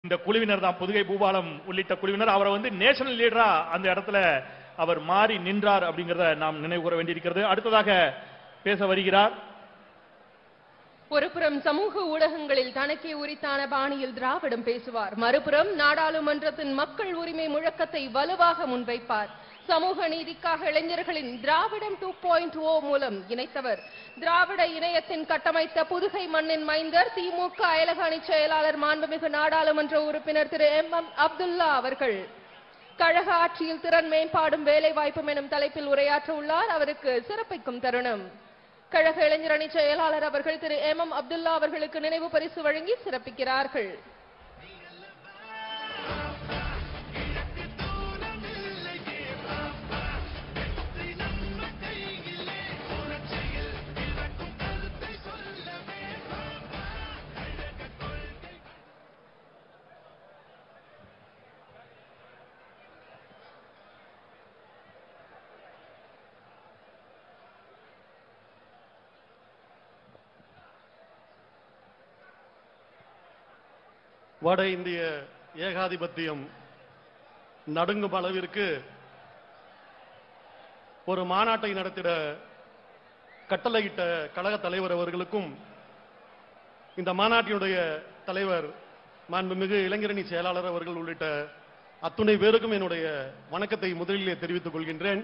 இந்த குழுவினர் தான் புதுகை பூபாலம் உள்ளிட்ட குழுவினர் அவரை வந்து நேஷனல் லீடரா அந்த இடத்துல அவர் மாறி நின்றார் அப்படிங்கறத நாம் நினைவு கூற வேண்டியிருக்கிறது அடுத்ததாக பேச வருகிறார் ஒருபுறம் சமூக ஊடகங்களில் தனக்கே உரித்தான பாணியில் திராவிடம் பேசுவார் மறுபுறம் நாடாளுமன்றத்தின் மக்கள் உரிமை முழக்கத்தை வலுவாக முன்வைப்பார் சமூக நீதிக்காக இளைஞர்களின் திராவிடம் டூ பாயிண்ட் ஓ மூலம் இணைத்தவர் திராவிட இணையத்தின் கட்டமைத்த புதுகை மண்ணின் மைந்தர் திமுக அயலக அணி செயலாளர் மாண்புமிகு நாடாளுமன்ற உறுப்பினர் திரு எம் எம் அப்துல்லா அவர்கள் கழக ஆட்சியில் திறன் மேம்பாடும் வேலை வாய்ப்பும் எனும் தலைப்பில் உரையாற்ற உள்ளார் அவருக்கு சிறப்பிக்கும் தருணம் கழக இளைஞரணி செயலாளர் அவர்கள் திரு எம் எம் அப்துல்லா அவர்களுக்கு நினைவு பரிசு வழங்கி சிறப்பிக்கிறார்கள் வட இந்திய ஏகாதிபத்தியம் நடுங்கும் அளவிற்கு ஒரு மாநாட்டை நடத்திட கட்டளையிட்ட கழக தலைவர் அவர்களுக்கும் இந்த மாநாட்டினுடைய தலைவர் மாண்புமிகு இளைஞரணி செயலாளர் அவர்கள் உள்ளிட்ட அத்துணை பேருக்கும் என்னுடைய வணக்கத்தை முதலிலே தெரிவித்துக் கொள்கின்றேன்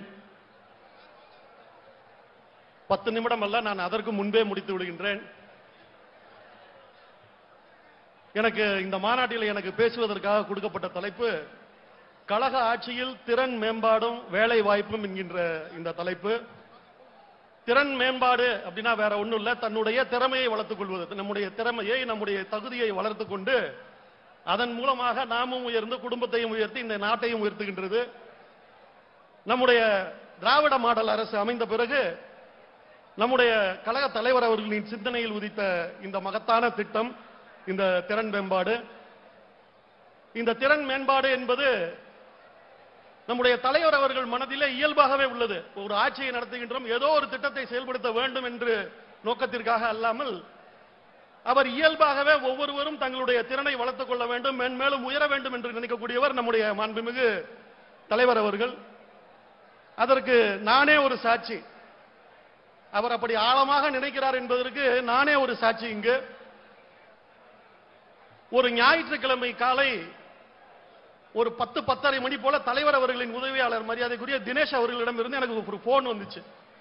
பத்து நிமிடம் அல்ல நான் அதற்கு முன்பே முடித்து விடுகின்றேன் எனக்கு இந்த மாநாட்டில் எனக்கு பேசுவதற்காக கொடுக்கப்பட்ட தலைப்பு கழக ஆட்சியில் திறன் மேம்பாடும் வேலை வாய்ப்பும் என்கின்ற இந்த தலைப்பு திறன் மேம்பாடு அப்படின்னா வேற ஒண்ணும் இல்ல தன்னுடைய திறமையை வளர்த்துக் கொள்வது நம்முடைய திறமையை நம்முடைய தகுதியை வளர்த்துக் கொண்டு அதன் மூலமாக நாமும் உயர்ந்து குடும்பத்தையும் உயர்த்தி இந்த நாட்டையும் உயர்த்துகின்றது நம்முடைய திராவிட மாடல் அரசு அமைந்த பிறகு நம்முடைய கழக தலைவர் அவர்களின் சிந்தனையில் உதித்த இந்த மகத்தான திட்டம் இந்த திறன் மேம்பாடு இந்த திறன் மேம்பாடு என்பது நம்முடைய தலைவர் அவர்கள் மனதிலே இயல்பாகவே உள்ளது ஒரு ஆட்சியை நடத்துகின்றோம் ஏதோ ஒரு திட்டத்தை செயல்படுத்த வேண்டும் என்று நோக்கத்திற்காக அல்லாமல் அவர் இயல்பாகவே ஒவ்வொருவரும் தங்களுடைய திறனை வளர்த்துக் கொள்ள வேண்டும் மென்மேலும் உயர வேண்டும் என்று நினைக்கக்கூடியவர் நம்முடைய மாண்புமிகு தலைவர் அவர்கள் அதற்கு நானே ஒரு சாட்சி அவர் அப்படி ஆழமாக நினைக்கிறார் என்பதற்கு நானே ஒரு சாட்சி இங்கு ஒரு ஞாயிற்றுக்கிழமை காலை ஒரு பத்து பத்தரை மணி போல தலைவர் அவர்களின் உதவியாளர் மரியாதைக்குரிய தினேஷ் அவர்களிடமிருந்து எனக்கு ஒரு போன் வந்துச்சு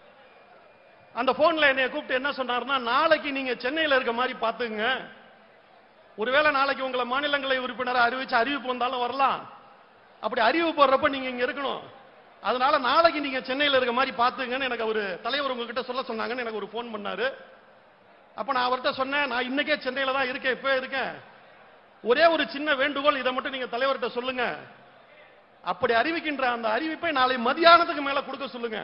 அந்த போன்ல என்னைய கூப்பிட்டு என்ன சொன்னாருன்னா நாளைக்கு நீங்க சென்னையில இருக்க மாதிரி பாத்துங்க ஒருவேளை நாளைக்கு உங்களை மாநிலங்களை உறுப்பினரை அறிவிச்சு அறிவிப்பு வந்தாலும் வரலாம் அப்படி அறிவு போடுறப்ப நீங்க இங்க இருக்கணும் அதனால நாளைக்கு நீங்க சென்னையில இருக்க மாதிரி பாத்துங்கன்னு எனக்கு அவரு தலைவர் உங்ககிட்ட சொல்ல சொன்னாங்கன்னு எனக்கு ஒரு போன் பண்ணாரு அப்ப நான் அவர்கிட்ட சொன்னேன் நான் இன்னைக்கே சென்னையில தான் இருக்கேன் இப்ப இருக்கேன் ஒரே ஒரு சின்ன வேண்டுகோள் இதை மட்டும் நீங்க தலைவர்கிட்ட சொல்லுங்க அப்படி அறிவிக்கின்ற அந்த அறிவிப்பை நாளை மதியானத்துக்கு மேல கொடுக்க சொல்லுங்க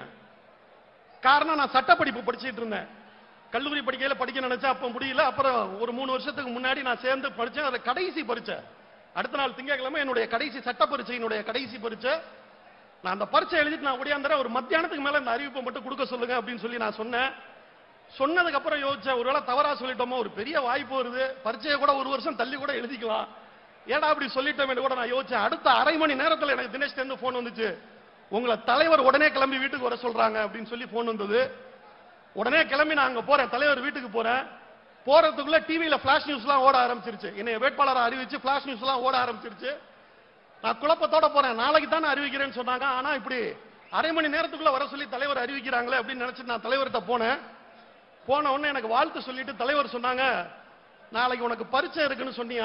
காரணம் நான் சட்ட படிப்பு படிச்சிட்டு இருந்தேன் கல்லூரி படிக்கையில படிக்க நினைச்சேன் அப்ப முடியல அப்புறம் ஒரு மூணு வருஷத்துக்கு முன்னாடி நான் சேர்ந்து படிச்சேன் அதை கடைசி பரீட்சை அடுத்த நாள் திங்கட்கிழமை என்னுடைய கடைசி சட்ட பரீட்சையினுடைய கடைசி பரீட்சை நான் அந்த பரீட்சை எழுதிட்டு நான் ஓடியாந்துறேன் ஒரு மத்தியானத்துக்கு மேல இந்த அறிவிப்பை மட்டும் கொடுக்க சொல்லுங்க அப்படின்னு சொல்லி நான் சொன்னேன் சொன்னதுக்கு அப்புறம் யோசிச்சேன் ஒருவேளை தவறா சொல்லிட்டோமோ ஒரு பெரிய வாய்ப்பு வருது பரீட்சையை கூட ஒரு வருஷம் தள்ளி கூட எழுதிக்கலாம் ஏடா அப்படி சொல்லிட்டோமே கூட நான் யோசிச்சேன் அடுத்த அரை மணி நேரத்தில் எனக்கு தினேஷ் இருந்து போன் வந்துச்சு உங்களை தலைவர் உடனே கிளம்பி வீட்டுக்கு வர சொல்றாங்க அப்படின்னு சொல்லி போன் வந்தது உடனே கிளம்பி நான் அங்க போறேன் தலைவர் வீட்டுக்கு போறேன் போறதுக்குள்ள டிவியில பிளாஷ் நியூஸ்லாம் ஓட ஆரம்பிச்சிருச்சு என்னை வேட்பாளரை அறிவிச்சு பிளாஷ் நியூஸ்லாம் ஓட ஆரம்பிச்சிருச்சு நான் குழப்பத்தோட போறேன் நாளைக்கு தானே அறிவிக்கிறேன்னு சொன்னாங்க ஆனா இப்படி அரை மணி நேரத்துக்குள்ள வர சொல்லி தலைவர் அறிவிக்கிறாங்களே அப்படின்னு நினைச்சிட்டு நான் தலைவர்கிட்ட போனேன் போன உடனே எனக்கு வாழ்த்து சொல்லிட்டு தலைவர் சொன்னாங்க நாளைக்கு உனக்கு பரீட்சை இருக்குன்னு சொன்னியா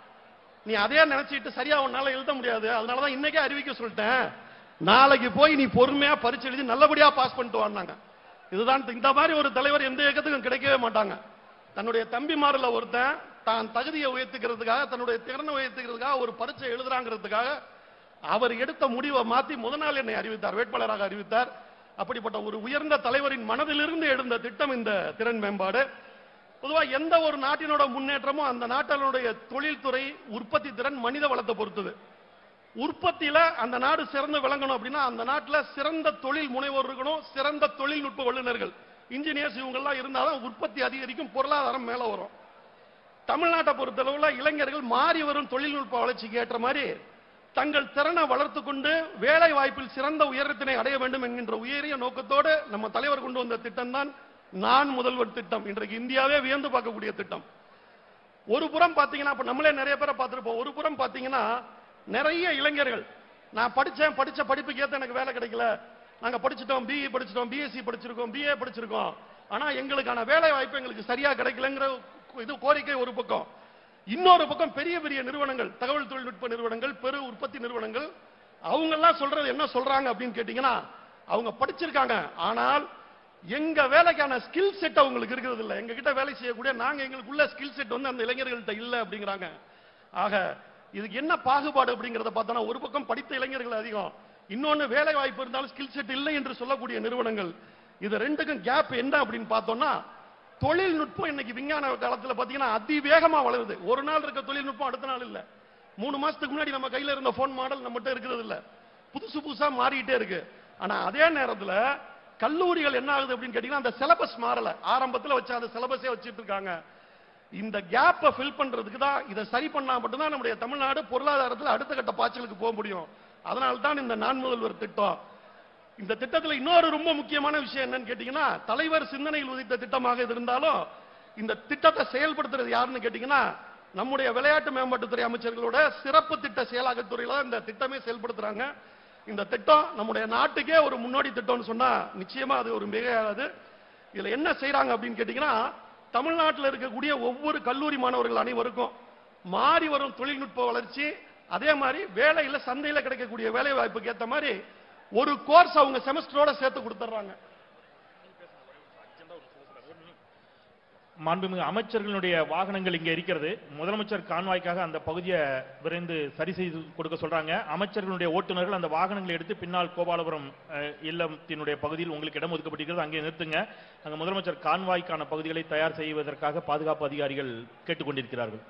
நீ அதே நினைச்சிட்டு சரியா உன்னால எழுத முடியாது அதனாலதான் இன்னைக்கே அறிவிக்க சொல்லிட்டேன் நாளைக்கு போய் நீ பொறுமையா பரீட்சை எழுதி நல்லபடியா பாஸ் பண்ணிட்டு வாங்க இதுதான் இந்த மாதிரி ஒரு தலைவர் எந்த இயக்கத்துக்கும் கிடைக்கவே மாட்டாங்க தன்னுடைய தம்பிமாரில் ஒருத்தன் தான் தகுதியை உயர்த்துக்கிறதுக்காக தன்னுடைய திறனை உயர்த்துக்கிறதுக்காக ஒரு பரீட்சை எழுதுறாங்கிறதுக்காக அவர் எடுத்த முடிவை மாத்தி முதல் நாள் என்னை அறிவித்தார் வேட்பாளராக அறிவித்தார் அப்படிப்பட்ட ஒரு உயர்ந்த தலைவரின் மனதிலிருந்து எழுந்த திட்டம் இந்த திறன் மேம்பாடு பொதுவா எந்த ஒரு நாட்டினோட முன்னேற்றமும் அந்த நாட்டினுடைய தொழில்துறை உற்பத்தி திறன் மனித வளத்தை பொறுத்தது உற்பத்தியில அந்த நாடு சிறந்து விளங்கணும் அப்படின்னா அந்த நாட்டுல சிறந்த தொழில் முனைவோர் இருக்கணும் சிறந்த தொழில்நுட்ப வல்லுநர்கள் இன்ஜினியர்ஸ் இவங்கெல்லாம் இருந்தாலும் உற்பத்தி அதிகரிக்கும் பொருளாதாரம் மேல வரும் தமிழ்நாட்டை பொறுத்தளவுல இளைஞர்கள் மாறி வரும் தொழில்நுட்ப வளர்ச்சிக்கு ஏற்ற மாதிரி தங்கள் திறனை வளர்த்து கொண்டு வேலை வாய்ப்பில் சிறந்த உயரத்தினை அடைய வேண்டும் என்கின்ற உயரிய நோக்கத்தோடு நம்ம தலைவர் கொண்டு வந்த திட்டம் தான் நான் முதல்வர் திட்டம் இன்றைக்கு இந்தியாவே வியந்து பார்க்கக்கூடிய திட்டம் ஒரு புறம் பாத்தீங்கன்னா இப்ப நம்மளே நிறைய பேரை பார்த்திருப்போம் ஒரு புறம் பாத்தீங்கன்னா நிறைய இளைஞர்கள் நான் படிச்சேன் படிச்ச படிப்புக்கு ஏத்த எனக்கு வேலை கிடைக்கல நாங்க படிச்சிட்டோம் பிஇ படிச்சிட்டோம் பிஎஸ்சி படிச்சிருக்கோம் பிஏ படிச்சிருக்கோம் ஆனா எங்களுக்கான வேலை வாய்ப்பு எங்களுக்கு சரியா கிடைக்கலங்கிற இது கோரிக்கை ஒரு பக்கம் இன்னொரு பக்கம் பெரிய பெரிய நிறுவனங்கள் தகவல் தொழில்நுட்ப நிறுவனங்கள் பெரு உற்பத்தி நிறுவனங்கள் அவங்க எல்லாம் சொல்றது என்ன சொல்றாங்க அப்படின்னு கேட்டீங்கன்னா அவங்க படிச்சிருக்காங்க ஆனால் எங்க வேலைக்கான ஸ்கில் செட் அவங்களுக்கு இருக்கிறது இல்ல எங்க கிட்ட வேலை செய்யக்கூடிய நாங்க எங்களுக்குள்ள ஸ்கில் செட் வந்து அந்த இளைஞர்கள்ட்ட இல்ல அப்படிங்கிறாங்க ஆக இதுக்கு என்ன பாகுபாடு அப்படிங்கறத பார்த்தோம்னா ஒரு பக்கம் படித்த இளைஞர்கள் அதிகம் இன்னொன்னு வேலை வாய்ப்பு இருந்தாலும் ஸ்கில் செட் இல்லை என்று சொல்லக்கூடிய நிறுவனங்கள் இது ரெண்டுக்கும் கேப் என்ன அப்படின்னு பார்த்தோம்னா தொழில்நுட்பம் இன்னைக்கு விஞ்ஞான காலத்துல பாத்தீங்கன்னா அதிவேகமா வளருது ஒரு நாள் இருக்க தொழில்நுட்பம் அடுத்த நாள் இல்ல மூணு மாசத்துக்கு முன்னாடி நம்ம கையில இருந்த போன் மாடல் நம்மகிட்ட இருக்கிறது இல்ல புதுசு புதுசா மாறிட்டே இருக்கு ஆனா அதே நேரத்துல கல்லூரிகள் என்ன ஆகுது அப்படின்னு கேட்டீங்கன்னா அந்த சிலபஸ் மாறல ஆரம்பத்துல வச்ச அந்த சிலபஸே வச்சிட்டு இருக்காங்க இந்த கேப்பை ஃபில் பண்றதுக்கு தான் இதை சரி பண்ணா மட்டும்தான் நம்முடைய தமிழ்நாடு பொருளாதாரத்தில் அடுத்த கட்ட பாய்ச்சலுக்கு போக முடியும் அதனால தான் இந்த நான் முதல்வர் திட்டம் இந்த திட்டத்துல இன்னொரு ரொம்ப முக்கியமான விஷயம் என்னன்னு கேட்டீங்கன்னா தலைவர் சிந்தனையில் உதித்த திட்டமாக இது இருந்தாலும் இந்த திட்டத்தை செயல்படுத்துறது யாருன்னு கேட்டீங்கன்னா நம்முடைய விளையாட்டு மேம்பாட்டுத்துறை அமைச்சர்களோட சிறப்பு திட்ட செயலாக்கத்துறையில தான் இந்த திட்டமே செயல்படுத்துறாங்க இந்த திட்டம் நம்முடைய நாட்டுக்கே ஒரு முன்னோடி திட்டம்னு சொன்னா நிச்சயமா அது ஒரு மிகையாகாது இதுல என்ன செய்றாங்க அப்படின்னு கேட்டீங்கன்னா தமிழ்நாட்டில் இருக்கக்கூடிய ஒவ்வொரு கல்லூரி மாணவர்கள் அனைவருக்கும் மாறி வரும் தொழில்நுட்ப வளர்ச்சி அதே மாதிரி வேலையில சந்தையில கிடைக்கக்கூடிய வேலை வாய்ப்புக்கு ஏத்த மாதிரி ஒரு கோர்ஸ் அவங்க செமஸ்டரோட சேர்த்து கொடுத்துறாங்க மாண்புமிகு அமைச்சர்களுடைய வாகனங்கள் இங்க இருக்கிறது முதலமைச்சர் கான்வாய்க்காக அந்த பகுதியை விரைந்து சரி செய்து கொடுக்க சொல்றாங்க அமைச்சர்களுடைய ஓட்டுநர்கள் அந்த வாகனங்களை எடுத்து பின்னால் கோபாலபுரம் அஹ், இல்லத்தினுடைய பகுதியில் உங்களுக்கு இடம் ஒதுக்கப்பட்டிருக்கிறது அங்கே நிறுத்துங்க அங்க முதலமைச்சர் கான்வாய்க்கான பகுதிகளை தயார் செய்வதற்காக பாதுகாப்பு அதிகாரிகள் கேட்டுக்கொண்டிருக்கிறார்கள்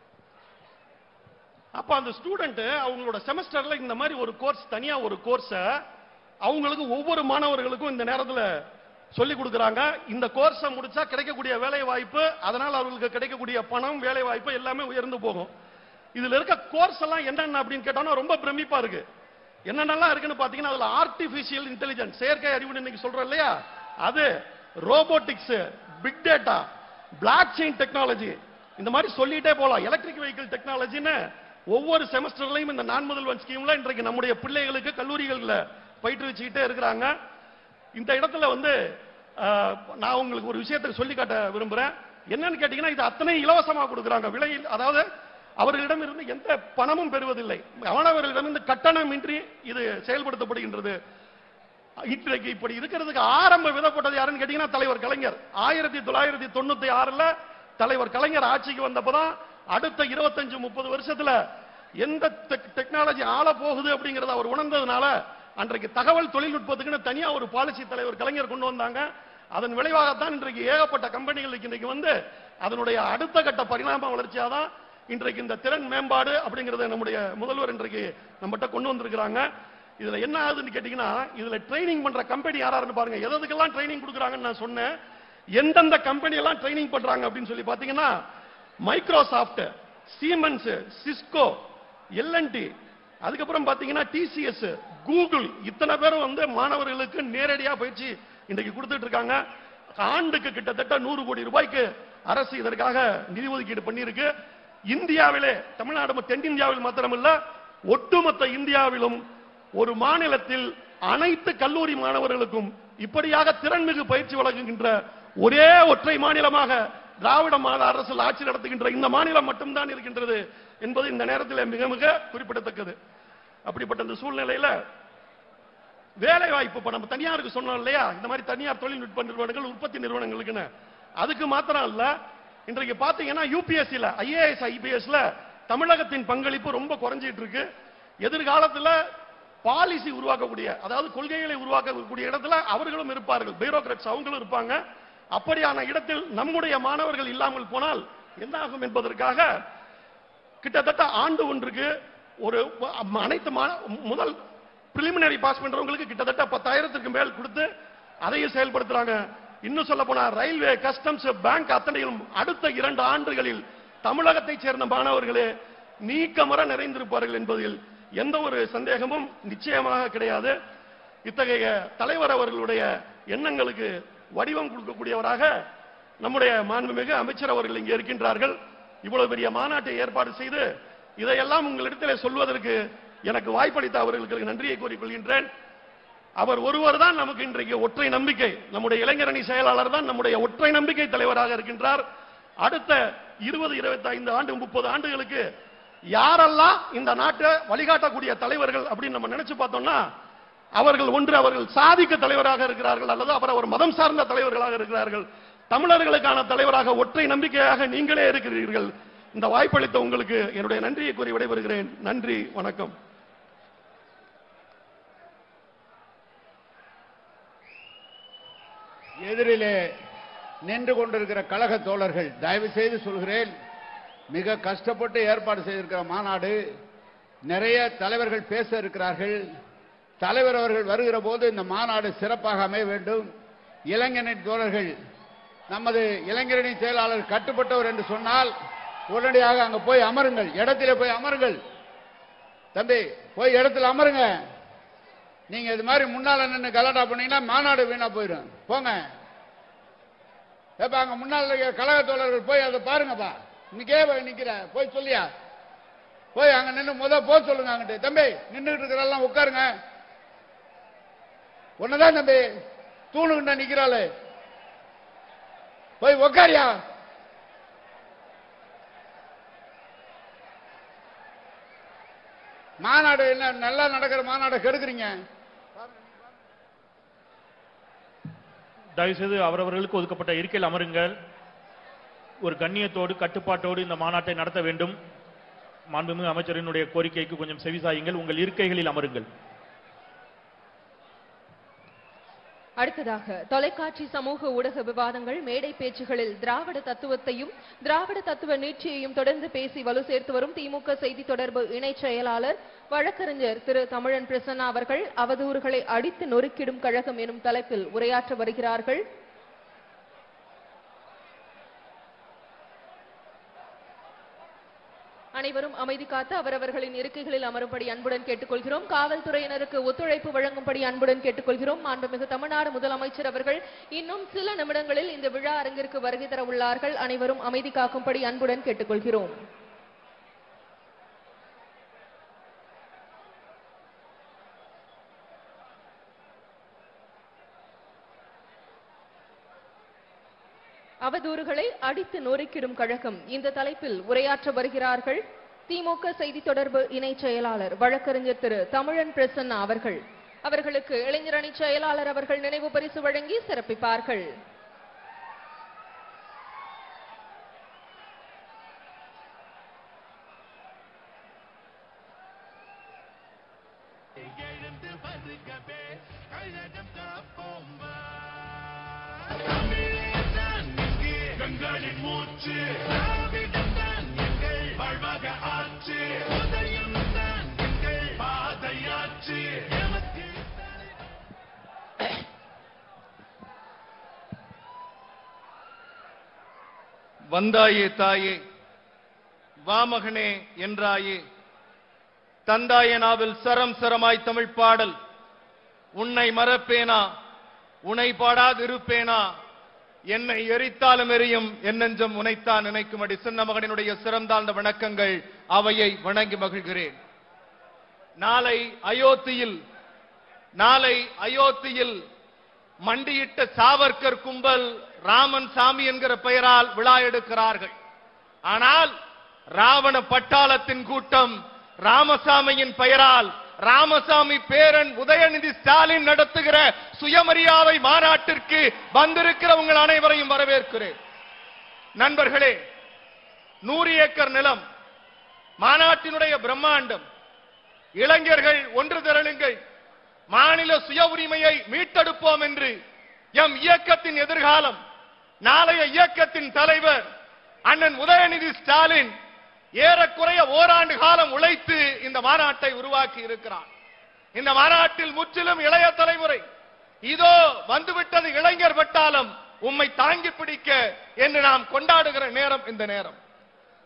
அப்ப அந்த ஸ்டூடெண்ட் அவங்களோட செமஸ்டர்ல இந்த மாதிரி ஒரு கோர்ஸ் தனியா ஒரு கோர்ஸ அவங்களுக்கு ஒவ்வொரு மாணவர்களுக்கும் இந்த நேரத்துல சொல்லி கொடுக்கறாங்க இந்த கோர்ஸை முடிச்சா கிடைக்கக்கூடிய வேலை வாய்ப்பு அதனால அவர்களுக்கு கிடைக்கக்கூடிய பணம் வேலை வாய்ப்பு எல்லாமே உயர்ந்து போகும் இதுல இருக்க கோர்ஸ் எல்லாம் என்னென்ன அப்படின்னு கேட்டோம்னா ரொம்ப பிரமிப்பா இருக்கு என்னென்னலாம் இருக்குன்னு பாத்தீங்கன்னா அதுல ஆர்டிபிஷியல் இன்டெலிஜென்ஸ் செயற்கை அறிவுன்னு இன்னைக்கு சொல்றோம் இல்லையா அது robotics big data blockchain technology இந்த மாதிரி சொல்லிட்டே போலாம் எலக்ட்ரிக் வெஹிக்கிள் டெக்னாலஜின்னு ஒவ்வொரு செமஸ்டர்லயும் இந்த நான் முதல்வன் ஸ்கீம்ல இன்றைக்கு நம்முடைய பிள்ளைகளுக்கு கல்லூரிகள்ல பயிற்றுவிச்சுக்கிட்டே இருக்கிறாங்க இந்த இடத்துல வந்து அஹ், நான் உங்களுக்கு ஒரு விஷயத்தை சொல்லி காட்ட விரும்புறேன் என்னன்னு கேட்டீங்கன்னா இது அத்தனை இலவசமா கொடுக்குறாங்க விலையில் அதாவது அவர்களிடம் இருந்து எந்த பணமும் பெறுவதில்லை மாணவர்களிடமிருந்து கட்டணமின்றி இது செயல்படுத்தப்படுகின்றது இன்றைக்கு இப்படி இருக்கிறதுக்கு ஆரம்ப விதப்பட்டது யாருன்னு கேட்டீங்கன்னா தலைவர் கலைஞர் ஆயிரத்தி தொள்ளாயிரத்தி தொண்ணூத்தி ஆறுல தலைவர் கலைஞர் ஆட்சிக்கு வந்தப்பதான் அடுத்த இருபத்தஞ்சு முப்பது வருஷத்துல எந்த டெக்னாலஜி ஆள போகுது அப்படிங்கறத அவர் உணர்ந்ததுனால அன்றைக்கு தகவல் தொழில்நுட்பத்துக்குன்னு தனியா ஒரு பாலிசி தலைவர் கலைஞர் கொண்டு வந்தாங்க அதன் விளைவாகத்தான் இன்றைக்கு ஏகப்பட்ட கம்பெனிகளுக்கு இன்றைக்கு வந்து அதனுடைய அடுத்த கட்ட பரிணாம வளர்ச்சியாதான் இன்றைக்கு இந்த திறன் மேம்பாடு அப்படிங்கறத நம்முடைய முதல்வர் இன்றைக்கு நம்மகிட்ட கொண்டு வந்திருக்கிறாங்க இதுல என்ன ஆகுதுன்னு கேட்டீங்கன்னா இதுல ட்ரைனிங் பண்ற கம்பெனி யாராருன்னு பாருங்க எதுக்கெல்லாம் ட்ரைனிங் கொடுக்குறாங்கன்னு நான் சொன்னேன் எந்தெந்த கம்பெனி எல்லாம் ட்ரைனிங் பண்றாங்க அப்படின்னு சொல்லி பாத்தீங்கன்னா மைக்ரோசாஃப்ட் சீமன்ஸ் சிஸ்கோ எல்என்டி அதுக்கப்புறம் பாத்தீங்கன்னா டிசிஎஸ் கூகுள் இத்தனை பேரும் வந்து மாணவர்களுக்கு நேரடியா பயிற்சி இன்றைக்கு கொடுத்துட்டு இருக்காங்க ஆண்டுக்கு கிட்டத்தட்ட நூறு கோடி ரூபாய்க்கு அரசு இதற்காக நிதி ஒதுக்கீடு பண்ணியிருக்கு இந்தியாவிலே தமிழ்நாடு ம- தென்னிந்தியாவில் மாத்திரமல்ல ஒட்டுமொத்த இந்தியாவிலும் ஒரு மாநிலத்தில் அனைத்து கல்லூரி மாணவர்களுக்கும் இப்படியாக திறன்மிகு பயிற்சி வழங்குகின்ற ஒரே ஒற்றை மாநிலமாக திராவிட மாநில அரசு ஆட்சி நடத்துகின்ற இந்த மாநிலம் மட்டும்தான் இருக்கின்றது என்பது இந்த நேரத்தில் மிக மிக குறிப்பிடத்தக்கது அப்படிப்பட்ட இந்த சூழ்நிலையில வேலை வாய்ப்பு இப்ப நம்ம தனியாருக்கு சொன்னோம் இல்லையா இந்த மாதிரி தனியார் தொழில்நுட்ப நிறுவனங்கள் உற்பத்தி நிறுவனங்களுக்குன்னு அதுக்கு மாத்திரம் இல்ல இன்றைக்கு பாத்தீங்கன்னா யூபிஎஸ்சில ஐஏஎஸ் ஐபிஎஸ்ல தமிழகத்தின் பங்களிப்பு ரொம்ப குறைஞ்சிட்டு இருக்கு எதிர்காலத்துல பாலிசி உருவாக்கக்கூடிய அதாவது கொள்கைகளை உருவாக்கக்கூடிய இடத்துல அவர்களும் இருப்பார்கள் பியூரோக்ராட்ஸ் அவங்களும் இருப்பாங்க அப்படியான இடத்தில் நம்முடைய மாணவர்கள் இல்லாமல் போனால் என்ன ஆகும் என்பதற்காக கிட்டத்தட்ட ஆண்டு ஒன்றுக்கு ஒரு அம், அனைத்து மா- முதல் பிரிலிமினரி பாஸ் பண்றவங்களுக்கு கிட்டத்தட்ட பத்தாயிரத்துக்கு மேல் கொடுத்து அதையும் செயல்படுத்துறாங்க இன்னும் சொல்ல போனா ரயில்வே கஸ்டம்ஸ் பேங்க் அத்தனையும் அடுத்த இரண்டு ஆண்டுகளில் தமிழகத்தைச் சேர்ந்த மாணவர்களே நீக்கமர நிறைந்திருப்பார்கள் என்பதில் எந்த ஒரு சந்தேகமும் நிச்சயமாக கிடையாது இத்தகைய தலைவர் அவர்களுடைய எண்ணங்களுக்கு வடிவம் கொடுக்கக்கூடியவராக நம்முடைய மாண்புமிகு அமைச்சர் அவர்கள் இங்கே இருக்கின்றார்கள் இவ்வளவு பெரிய மாநாட்டை ஏற்பாடு செய்து இதையெல்லாம் உங்களிடத்திலே சொல்வதற்கு எனக்கு வாய்ப்பளித்த அவர்களுக்கு நன்றியை கூறிக்கொள்கின்றேன் அவர் ஒருவர் தான் நமக்கு இன்றைக்கு ஒற்றை நம்பிக்கை நம்முடைய இளைஞரணி செயலாளர் தான் நம்முடைய ஒற்றை நம்பிக்கை தலைவராக இருக்கின்றார் அடுத்த இருபது இருபத்தி ஐந்து ஆண்டு முப்பது ஆண்டுகளுக்கு யாரெல்லாம் இந்த நாட்டை வழிகாட்டக்கூடிய தலைவர்கள் அப்படின்னு நம்ம நினைச்சு பார்த்தோம்னா அவர்கள் ஒன்று அவர்கள் சாதிக்க தலைவராக இருக்கிறார்கள் அல்லது அவர் அவர் மதம் சார்ந்த தலைவர்களாக இருக்கிறார்கள் தமிழர்களுக்கான தலைவராக ஒற்றை நம்பிக்கையாக நீங்களே இருக்கிறீர்கள் இந்த வாய்ப்பளித்த உங்களுக்கு என்னுடைய நன்றியை கூறி விடைபெறுகிறேன் நன்றி வணக்கம் எதிரிலே நின்று கொண்டிருக்கிற கழக தோழர்கள் தயவு செய்து சொல்கிறேன் மிக கஷ்டப்பட்டு ஏற்பாடு செய்திருக்கிற மாநாடு நிறைய தலைவர்கள் பேச இருக்கிறார்கள் தலைவர் அவர்கள் வருகிற போது இந்த மாநாடு சிறப்பாக அமைய வேண்டும் இளைஞரணி தோழர்கள் நமது இளைஞரணி செயலாளர் கட்டுப்பட்டவர் என்று சொன்னால் உடனடியாக அங்க போய் அமருங்கள் இடத்திலே போய் அமருங்கள் தம்பி போய் இடத்துல அமருங்க நீங்க இது மாதிரி முன்னால நின்று கலாட்டா பண்ணீங்கன்னா மாநாடு வீணா போயிடும் போங்க ஏப்பா அங்க முன்னால இருக்கிற கழக தோழர்கள் போய் அதை பாருங்கப்பா இன்னைக்கே போய் நிக்கிற போய் சொல்லியா போய் அங்க நின்று முத போக சொல்லுங்க அங்கிட்டு தம்பி நின்றுட்டு இருக்கிறெல்லாம் உட்காருங்க ஒண்ணுதான் தம்பி தூணுகிட்ட நிக்கிறாளு போய் உட்காரியா மாநாடு என்ன நல்லா நடக்கிற மாநாடை கெடுக்குறீங்க தயவுசெய்து அவரவர்களுக்கு ஒதுக்கப்பட்ட இருக்கையில் அமருங்கள் ஒரு கண்ணியத்தோடு கட்டுப்பாட்டோடு இந்த மாநாட்டை நடத்த வேண்டும் மாண்புமிகு அமைச்சரினுடைய கோரிக்கைக்கு கொஞ்சம் செவிசாயுங்கள் உங்கள் இருக்கைகளில் அமருங்கள் அடுத்ததாக தொலைக்காட்சி சமூக ஊடக விவாதங்கள் மேடை பேச்சுகளில் திராவிட தத்துவத்தையும் திராவிட தத்துவ நீட்சியையும் தொடர்ந்து பேசி வலு சேர்த்து வரும் திமுக செய்தி தொடர்பு இணைச் செயலாளர் வழக்கறிஞர் திரு தமிழன் பிரசன்னா அவர்கள் அவதூறுகளை அடித்து நொறுக்கிடும் கழகம் எனும் தலைப்பில் உரையாற்ற வருகிறார்கள் அனைவரும் அமைதி காத்து அவரவர்களின் இருக்கைகளில் அமரும்படி அன்புடன் கேட்டுக்கொள்கிறோம் காவல்துறையினருக்கு ஒத்துழைப்பு வழங்கும்படி அன்புடன் கேட்டுக்கொள்கிறோம் மாண்புமிகு தமிழ்நாடு முதலமைச்சர் அவர்கள் இன்னும் சில நிமிடங்களில் இந்த விழா அரங்கிற்கு வருகை தர உள்ளார்கள் அனைவரும் அமைதி காக்கும்படி அன்புடன் கேட்டுக்கொள்கிறோம் அவதூறுகளை அடித்து நொறுக்கிடும் கழகம் இந்த தலைப்பில் உரையாற்ற வருகிறார்கள் திமுக செய்தி தொடர்பு இணைச் செயலாளர் வழக்கறிஞர் திரு தமிழன் பிரசன்னா அவர்கள் அவர்களுக்கு இளைஞரணி செயலாளர் அவர்கள் நினைவு பரிசு வழங்கி சிறப்பிப்பார்கள் எங்களின் மூச்சு திராவிடம்தான் எங்கள் வாழ்வாக ஆச்சு உதயம் தான் எங்கள் பாதையாச்சு எமக்கு வந்தாயே தாயே வாமகனே என்றாயே தந்தாயனாவில் சரம் சரமாய் தமிழ் பாடல் உன்னை மறப்பேனா உனை பாடாதிருப்பேனா என்னை எரித்தாலும் எரியும் என்னெஞ்சம் உனைத்தான் நினைக்கும்படி சின்ன மகனினுடைய சிறந்தாழ்ந்த வணக்கங்கள் அவையை வணங்கி மகிழ்கிறேன் நாளை அயோத்தியில் நாளை அயோத்தியில் மண்டியிட்ட சாவர்கர் கும்பல் ராமன் சாமி என்கிற பெயரால் விழா எடுக்கிறார்கள் ஆனால் ராவண பட்டாளத்தின் கூட்டம் ராமசாமியின் பெயரால் ராமசாமி பேரன் உதயநிதி ஸ்டாலின் நடத்துகிற சுயமரியாதை மாநாட்டிற்கு வந்திருக்கிற உங்கள் அனைவரையும் வரவேற்கிறேன் நண்பர்களே நூறு ஏக்கர் நிலம் மாநாட்டினுடைய பிரம்மாண்டம் இளைஞர்கள் ஒன்று திரளுங்கள் மாநில சுய உரிமையை மீட்டெடுப்போம் என்று எம் இயக்கத்தின் எதிர்காலம் நாளைய இயக்கத்தின் தலைவர் அண்ணன் உதயநிதி ஸ்டாலின் ஏறக்குறைய ஓராண்டு காலம் உழைத்து இந்த மாநாட்டை உருவாக்கி இருக்கிறார் இந்த மாநாட்டில் முற்றிலும் இளைய தலைமுறை இதோ வந்துவிட்டது இளைஞர் வட்டாலம் உம்மை தாங்கி பிடிக்க என்று நாம் கொண்டாடுகிற நேரம் இந்த நேரம்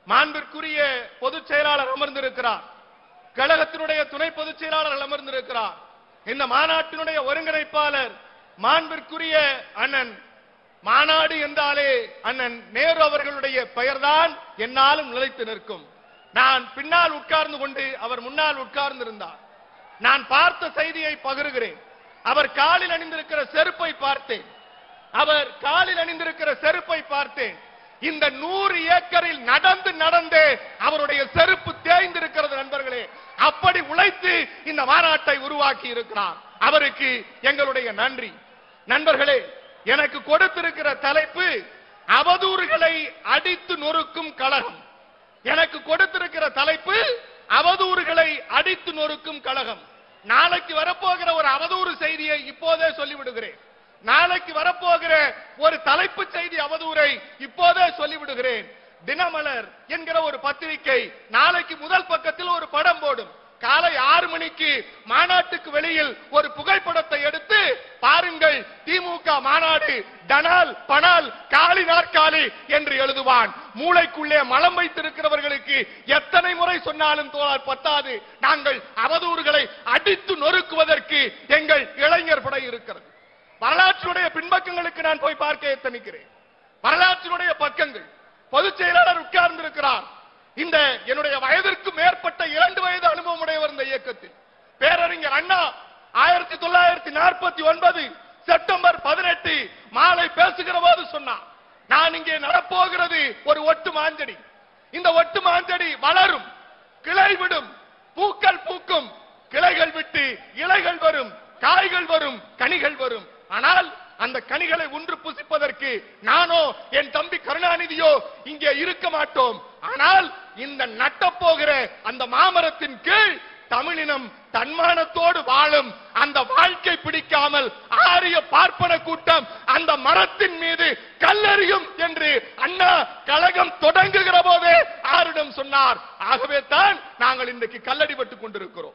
மாண்பிற்குரிய பொதுச் செயலாளர் அமர்ந்திருக்கிறார் கழகத்தினுடைய துணை பொதுச் செயலாளர் அமர்ந்திருக்கிறார் இந்த மாநாட்டினுடைய ஒருங்கிணைப்பாளர் மாண்பிற்குரிய அண்ணன் மாநாடு என்றாலே அண்ணன் நேரு அவர்களுடைய பெயர்தான் என்னாலும் நிலைத்து நிற்கும் நான் பின்னால் உட்கார்ந்து கொண்டு அவர் முன்னால் உட்கார்ந்து இருந்தார் நான் பார்த்த செய்தியை பகிர்கிறேன் அவர் காலில் அணிந்திருக்கிற செருப்பை பார்த்தேன் அவர் காலில் அணிந்திருக்கிற செருப்பை பார்த்தேன் இந்த நூறு ஏக்கரில் நடந்து நடந்தே அவருடைய செருப்பு தேய்ந்திருக்கிறது நண்பர்களே அப்படி உழைத்து இந்த மாநாட்டை உருவாக்கி இருக்கிறார் அவருக்கு எங்களுடைய நன்றி நண்பர்களே எனக்கு கொடுத்திருக்கிற தலைப்பு அவதூறுகளை அடித்து நொறுக்கும் கழகம் எனக்கு கொடுத்திருக்கிற தலைப்பு அவதூறுகளை அடித்து நொறுக்கும் கழகம் நாளைக்கு வரப்போகிற ஒரு அவதூறு செய்தியை இப்போதே சொல்லிவிடுகிறேன் நாளைக்கு வரப்போகிற ஒரு தலைப்பு செய்தி அவதூறை இப்போதே சொல்லிவிடுகிறேன் தினமலர் என்கிற ஒரு பத்திரிகை நாளைக்கு முதல் பக்கத்தில் ஒரு படம் போடும் காலை ஆறு மணிக்கு மாநாட்டுக்கு வெளியில் ஒரு புகைப்படத்தை எடுத்து பாருங்கள் திமுக மாநாடு டனால் பனால் காலி நாற்காலி என்று எழுதுவான் மூளைக்குள்ளே மலம் வைத்திருக்கிறவர்களுக்கு எத்தனை முறை சொன்னாலும் தோழர் பத்தாது நாங்கள் அவதூறுகளை அடித்து நொறுக்குவதற்கு எங்கள் இளைஞர் படை இருக்கிறது வரலாற்றுடைய பின்பக்கங்களுக்கு நான் போய் பார்க்க எத்தனிக்கிறேன் வரலாற்றினுடைய பக்கங்கள் பொதுச் செயலாளர் உட்கார்ந்து இருக்கிறார் இந்த என்னுடைய வயதிற்கு மேற்பட்ட இரண்டு வயது அனுபவம் உடையவர் இந்த இயக்கத்தில் பேரறிஞர் அண்ணா ஆயிரத்தி தொள்ளாயிரத்தி நாற்பத்தி ஒன்பது செப்டம்பர் பதினெட்டு மாலை பேசுகிற போது சொன்னார் நான் இங்கே நடப்போகிறது ஒரு ஒட்டு மாஞ்செடி இந்த ஒட்டு மாஞ்செடி வளரும் கிளை விடும் பூக்கள் பூக்கும் கிளைகள் விட்டு இலைகள் வரும் காய்கள் வரும் கனிகள் வரும் ஆனால் அந்த கனிகளை ஒன்று புசிப்பதற்கு நானோ என் தம்பி கருணாநிதியோ இங்கே இருக்க மாட்டோம் ஆனால் இந்த நட்டப்போகிற அந்த மாமரத்தின் கீழ் தமிழினம் தன்மானத்தோடு வாழும் அந்த வாழ்க்கை பிடிக்காமல் ஆரிய பார்ப்பன கூட்டம் அந்த மரத்தின் மீது கல்லறியும் என்று அண்ணா கழகம் தொடங்குகிற போதே ஆரிடம் சொன்னார் ஆகவே தான் நாங்கள் இன்றைக்கு கல்லடிபட்டுக் கொண்டிருக்கிறோம்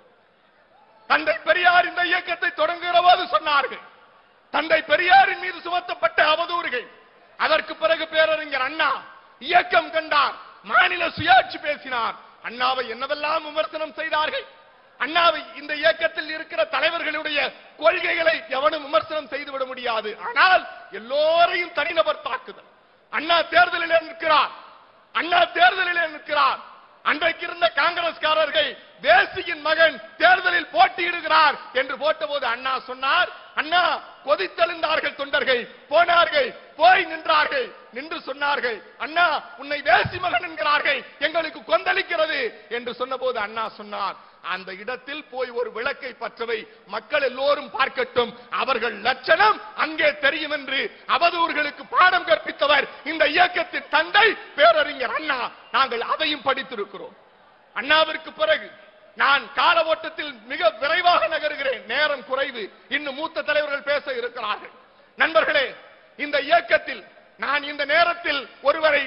தந்தை பெரியார் இந்த இயக்கத்தை தொடங்குகிற போது சொன்னார்கள் தந்தை பெரியாரின் மீது சுமத்தப்பட்ட அவதூறுகள் அதற்கு பிறகு பேரறிஞர் அண்ணா இயக்கம் கண்டார் மாநில சுயாட்சி பேசினார் அண்ணாவை என்னவெல்லாம் விமர்சனம் செய்தார்கள் அண்ணாவை இந்த இயக்கத்தில் இருக்கிற தலைவர்களுடைய கொள்கைகளை எவனும் விமர்சனம் செய்துவிட முடியாது ஆனால் எல்லோரையும் தனிநபர் தாக்குதல் அண்ணா தேர்தலில் நிற்கிறார் அண்ணா தேர்தலில் நிற்கிறார் அன்றைக்கு இருந்த காங்கிரஸ்காரர்கள் வேசியின் மகன் தேர்தலில் போட்டியிடுகிறார் என்று போட்டபோது அண்ணா சொன்னார் அண்ணா கொதித்தெழுந்தார்கள் தொண்டர்கள் போனார்கள் போய் நின்றார்கள் நின்று சொன்னார்கள் அண்ணா உன்னை வேசி மகன் என்கிறார்கள் எங்களுக்கு கொந்தளிக்கிறது என்று சொன்னபோது அண்ணா சொன்னார் அந்த இடத்தில் போய் ஒரு விளக்கை பற்றவை மக்கள் எல்லோரும் பார்க்கட்டும் அவர்கள் லட்சணம் அங்கே தெரியும் என்று அவதூறுகளுக்கு பாடம் கற்பித்தவர் இந்த இயக்கத்தின் தந்தை பேரறிஞர் அண்ணா நாங்கள் அதையும் படித்திருக்கிறோம் அண்ணாவிற்கு பிறகு நான் கால ஓட்டத்தில் மிக விரைவாக நகருகிறேன் நேரம் குறைவு இன்னும் மூத்த தலைவர்கள் பேச இருக்கிறார்கள் நண்பர்களே இந்த இயக்கத்தில் நான் இந்த நேரத்தில் ஒருவரை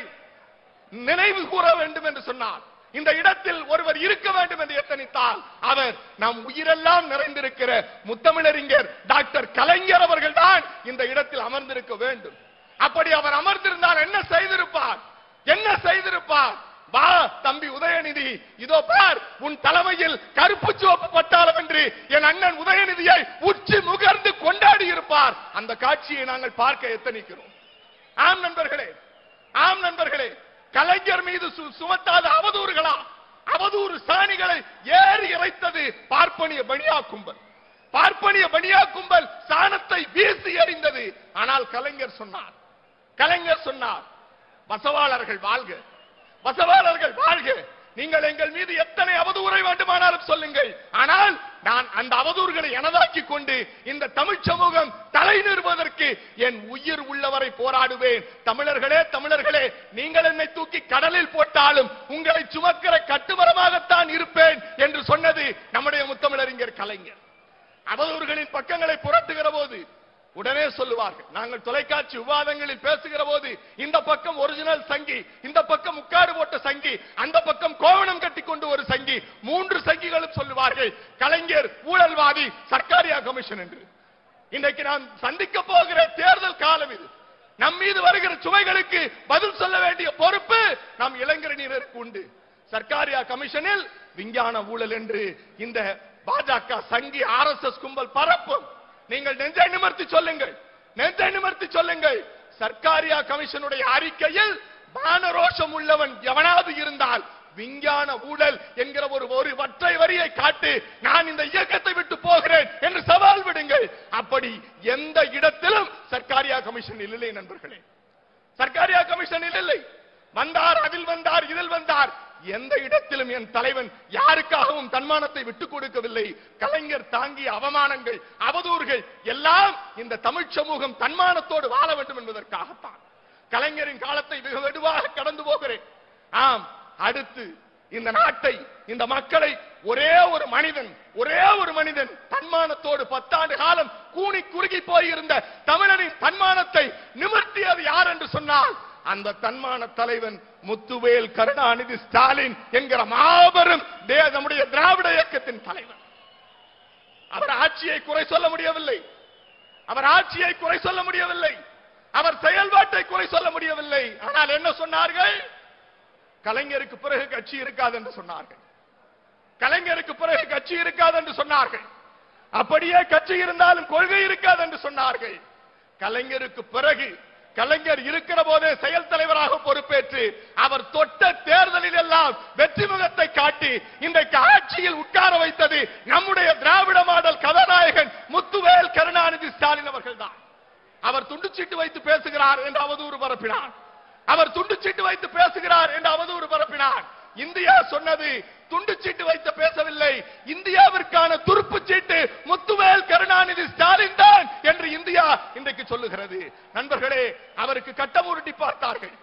நினைவு கூற வேண்டும் என்று சொன்னார் இந்த இடத்தில் ஒருவர் இருக்க வேண்டும் என்று எத்தனித்தால் அவர் நம் உயிரெல்லாம் நிறைந்திருக்கிற முத்தமிழறிஞர் டாக்டர் கலைஞர் அவர்கள் தான் இந்த இடத்தில் அமர்ந்திருக்க வேண்டும் அப்படி அவர் அமர்ந்திருந்தால் என்ன செய்திருப்பார் என்ன செய்திருப்பார் வா தம்பி உதயநிதி இதோ பார் உன் தலைமையில் கருப்பு சிவப்பு பட்டாளம் என்று என் அண்ணன் உதயநிதியை உச்சி முகர்ந்து கொண்டாடி இருப்பார் அந்த காட்சியை நாங்கள் பார்க்க எத்தனிக்கிறோம் ஆம் நண்பர்களே ஆம் நண்பர்களே கலைஞர் மீது சு- சுமத்தாத அவதூறுகளா அவதூறு சாணிகளை ஏறி இறைத்தது பார்ப்பனிய பணியா கும்பல் பார்ப்பனிய பணியா கும்பல் சாணத்தை வீசி எறிந்தது ஆனால் கலைஞர் சொன்னார் கலைஞர் சொன்னார் வசவாளர்கள் வாழ்க வசவாளர்கள் வாழ்க நீங்கள் எங்கள் மீது எத்தனை அவதூறை வேண்டுமானாலும் சொல்லுங்கள் ஆனால் நான் அந்த அவதூறுகளை எனதாக்கி கொண்டு இந்த தமிழ் சமூகம் தலை நிறுவதற்கு என் உயிர் உள்ளவரை போராடுவேன் தமிழர்களே தமிழர்களே நீங்கள் என்னை தூக்கி கடலில் போட்டாலும் உங்களை சுமக்கிற கட்டுமரமாகத்தான் இருப்பேன் என்று சொன்னது நம்முடைய முத்தமிழறிஞர் கலைஞர் அவதூறுகளின் பக்கங்களை புரட்டுகிற போது உடனே சொல்லுவார்கள் நாங்கள் தொலைக்காட்சி விவாதங்களில் பேசுகிற போது இந்த பக்கம் ஒரிஜினல் சங்கி இந்த பக்கம் முக்காடு போட்ட சங்கி அந்த பக்கம் கோவணம் கட்டி கொண்டு ஒரு சங்கி மூன்று சங்கிகளும் சொல்லுவார்கள் கலைஞர் ஊழல்வாதி சர்க்காரியா கமிஷன் என்று இன்றைக்கு நாம் சந்திக்க போகிற தேர்தல் காலம் இது நம் மீது வருகிற சுமைகளுக்கு பதில் சொல்ல வேண்டிய பொறுப்பு நம் இளைஞரணியினருக்கு உண்டு சர்க்காரியா கமிஷனில் விஞ்ஞான ஊழல் என்று இந்த பாஜக சங்கி ஆர்எஸ்எஸ் கும்பல் பரப்பும் நீங்கள் நெஞ்சை நிமிர்த்தி சொல்லுங்கள் நெஞ்சை நிமிர்த்தி சொல்லுங்கள் சர்க்காரியா கமிஷனுடைய அறிக்கையில் மானரோஷம் உள்ளவன் எவனாவது இருந்தால் விஞ்ஞான ஊழல் என்கிற ஒரு ஒரு ஒற்றை வரியை காட்டு நான் இந்த இயக்கத்தை விட்டு போகிறேன் என்று சவால் விடுங்கள் அப்படி எந்த இடத்திலும் சர்க்காரியா கமிஷனில் இல்லை நண்பர்களே சர்க்காரியா கமிஷனில் இல்லை வந்தார் அதில் வந்தார் இதில் வந்தார் எந்த இடத்திலும் என் தலைவன் யாருக்காகவும் தன்மானத்தை விட்டுக் கொடுக்கவில்லை கலைஞர் தாங்கிய அவமானங்கள் அவதூறுகள் எல்லாம் இந்த தமிழ் சமூகம் தன்மானத்தோடு வாழ வேண்டும் என்பதற்காகத்தான் கலைஞரின் காலத்தை வெகு வெகுவாக கடந்து போகிறேன் ஆம் அடுத்து இந்த நாட்டை இந்த மக்களை ஒரே ஒரு மனிதன் ஒரே ஒரு மனிதன் தன்மானத்தோடு பத்தாண்டு காலம் கூனி குறுகி போயிருந்த தமிழனின் தன்மானத்தை நிமிர்த்தியது யார் என்று சொன்னால் அந்த தன்மான தலைவன் முத்துவேல் கருணாநிதி ஸ்டாலின் என்கிற மாபெரும் தே- நம்முடைய திராவிட இயக்கத்தின் தலைவன் அவர் ஆட்சியை குறை சொல்ல முடியவில்லை அவர் ஆட்சியை குறை சொல்ல முடியவில்லை அவர் செயல்பாட்டை குறை சொல்ல முடியவில்லை ஆனால் என்ன சொன்னார்கள் கலைஞருக்கு பிறகு கட்சி இருக்காது என்று சொன்னார்கள் கலைஞருக்கு பிறகு கட்சி இருக்காது என்று சொன்னார்கள் அப்படியே கட்சி இருந்தாலும் கொள்கை இருக்காது என்று சொன்னார்கள் கலைஞருக்கு பிறகு கலைஞர் இருக்கிற போதே செயல் தலைவராக பொறுப்பேற்று அவர் தொட்ட தேர்தலில் எல்லாம் வெற்றி முகத்தை காட்டி இன்றைக்கு ஆட்சியில் உட்கார வைத்தது நம்முடைய திராவிட மாடல் கதாநாயகன் முத்துவேல் கருணாநிதி ஸ்டாலின் அவர்கள்தான் அவர் துண்டுச்சீட்டு வைத்து பேசுகிறார் என்று அவதூறு பரப்பினார் அவர் துண்டுச்சீட்டு வைத்து பேசுகிறார் என்று அவதூறு பரப்பினார் இந்தியா சொன்னது துண்டுச்சீட்டு வைத்து பேசவில்லை இந்தியாவிற்கான துருப்புச் சீட்டு முத்துவேல் கருணாநிதி ஸ்டாலின் தான் என்று இந்தியா இன்றைக்கு சொல்லுகிறது நண்பர்களே அவருக்கு கட்டம் உருட்டி பார்த்தார்கள்